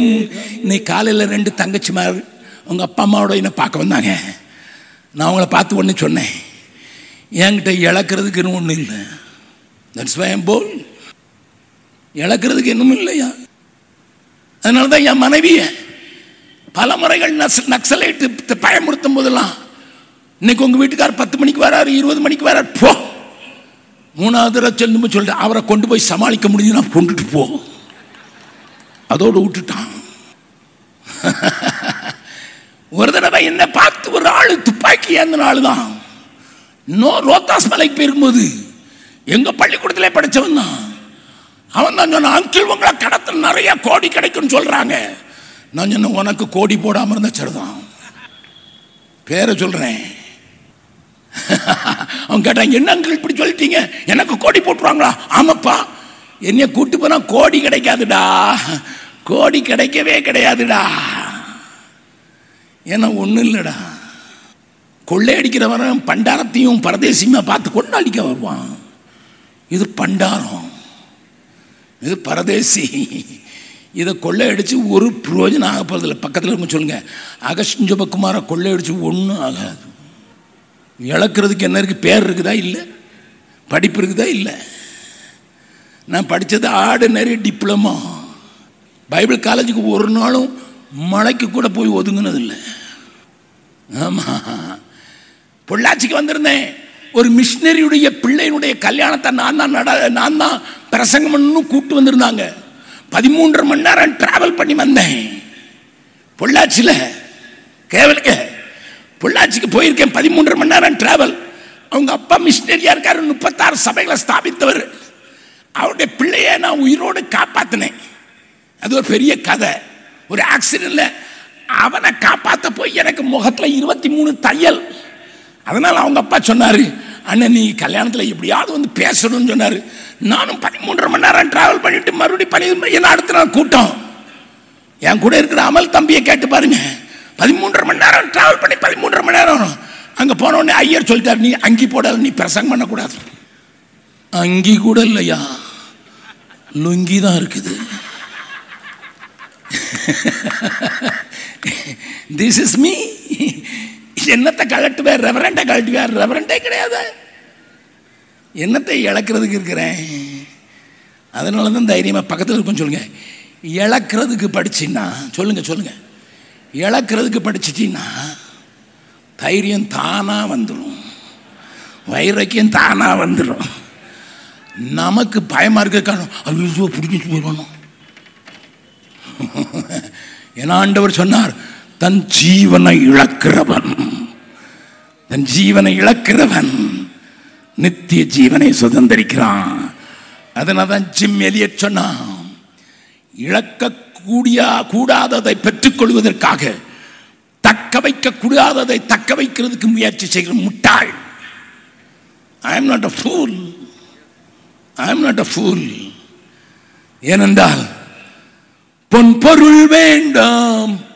இன்னைக்கு காலையில் ரெண்டு தங்கச்சிமார் உங்கள் அப்பா அம்மாவோட என்ன பார்க்க வந்தாங்க நான் அவங்கள பார்த்து ஒன்று சொன்னேன் என்கிட்ட இழக்கிறதுக்குன்னு ஒன்றும் இல்லை தட்ஸ் வை போல் இழக்கிறதுக்கு இன்னும் இல்லையா அதனால தான் என் மனைவியை பல முறைகள் நக்ஸ் நக்சலைட்டு பயமுறுத்தும் போதெல்லாம் இன்னைக்கு உங்கள் வீட்டுக்கார் பத்து மணிக்கு வராரு இருபது மணிக்கு வராரு போ மூணாவது தடவை செல்லும்போது சொல்லிட்டு அவரை கொண்டு போய் சமாளிக்க முடியுதுன்னா கொண்டுட்டு போ அதோடு விட்டுட்டான் ஒரு தடவை என்ன பார்த்து ஒரு ஆள் துப்பாக்கி ஏந்தின ஆள் தான் இன்னும் ரோத்தாஸ் மலைக்கு போயிருக்கும்போது எங்க பள்ளிக்கூடத்திலே படிச்சவன் தான் அவன் தான் சொன்னான் அங்கிள் உங்களை கடத்தில் நிறைய கோடி கிடைக்கும்னு சொல்றாங்க நான் சொன்னேன் உனக்கு கோடி போடாம இருந்த சரிதான் பேரை சொல்றேன் அவன் கேட்டான் என்ன அங்கிள் இப்படி சொல்லிட்டீங்க எனக்கு கோடி போட்டுருவாங்களா ஆமாப்பா என்னைய கூட்டு போனா கோடி கிடைக்காதுடா கோடி கிடைக்கவே கிடையாதுடா ஏன்னா ஒன்றும் இல்லைடா கொள்ளையடிக்கிறவன் பண்டாரத்தையும் பரதேசியுமா பார்த்து கொண்டாடிக்க வருவான் இது பண்டாரம் இது பரதேசி இதை கொள்ளையடிச்சு ஒரு பிரயோஜனம் ஆக போகிறதில்ல பக்கத்தில் இருக்க சொல்லுங்க அகஸ்டின் ஜபகுமாரை கொள்ளையடிச்சு ஒன்றும் ஆகாது இழக்கிறதுக்கு என்ன இருக்குது பேர் இருக்குதா இல்லை படிப்பு இருக்குதா இல்லை நான் படித்தது ஆர்டினரி டிப்ளமோ பைபிள் காலேஜுக்கு ஒரு நாளும் மலைக்கு கூட போய் ஒதுங்கினது இல்லை ஆமாம் பொள்ளாச்சிக்கு வந்திருந்தேன் ஒரு மிஷினரியுடைய பிள்ளையினுடைய கல்யாணத்தை நான் தான் நட நான் தான் பிரசங்கம் பண்ணணும் கூப்பிட்டு வந்திருந்தாங்க பதிமூன்றரை மணி நேரம் டிராவல் பண்ணி வந்தேன் பொள்ளாச்சியில் கேவலுக்கு பொள்ளாச்சிக்கு போயிருக்கேன் பதிமூன்றரை மணி நேரம் டிராவல் அவங்க அப்பா மிஷினரியா இருக்காரு முப்பத்தாறு சபைகளை ஸ்தாபித்தவர் அவருடைய பிள்ளையை நான் உயிரோடு காப்பாற்றினேன் அது ஒரு பெரிய கதை ஒரு ஆக்சிடென்ட்ல அவனை காப்பாற்ற போய் எனக்கு முகத்தில் இருபத்தி மூணு தையல் அதனால் அவங்க அப்பா சொன்னார் அண்ணன் நீ கல்யாணத்தில் எப்படியாவது வந்து பேசணும்னு சொன்னார் நானும் பதிமூன்றரை மணி நேரம் டிராவல் பண்ணிட்டு மறுபடியும் பனி என்ன அடுத்த நாள் கூட்டம் என் கூட இருக்கிற அமல் தம்பியை கேட்டு பாருங்க பதிமூன்றரை மணி நேரம் டிராவல் பண்ணி பதிமூன்றரை மணி நேரம் அங்கே போன உடனே ஐயர் சொல்லிட்டார் நீ அங்கி போடாத நீ பிரசங்கம் பண்ணக்கூடாது அங்கி கூட இல்லையா லுங்கி தான் இருக்குது திஸ் இஸ் மீ என்னத்தை கழட்டுவேன் ரெவரண்டை கழட்டுவேன் ரெவரண்டே கிடையாது என்னத்தை இழக்கிறதுக்கு இருக்கிறேன் அதனால தான் தைரியமாக பக்கத்தில் இருக்குன்னு சொல்லுங்க இழக்கிறதுக்கு படிச்சின்னா சொல்லுங்க சொல்லுங்க இழக்கிறதுக்கு படிச்சிட்டின்னா தைரியம் தானாக வந்துடும் வைரக்கியம் தானாக வந்துடும் நமக்கு பயமாக இருக்க காரணம் ஐயோ பிடிச்சிட்டு போயிடணும் என் ஆண்டவர் சொன்னார் தன் ஜீவனை இழக்கிறவன் தன் ஜீவனை இழக்கிறவன் நித்திய ஜீவனை சுதந்திரிக்கிறான் அதனால தான் ஜிம் எலியட் சொன்னான் இழக்கக்கூடிய கூடாததை பெற்றுக்கொள்வதற்காக தக்க வைக்க கூடாததை தக்க வைக்கிறதுக்கு முயற்சி செய்கிற முட்டாள் I am not a fool I am not a fool ஏனென்றால் பொன் பொருள் வேண்டாம்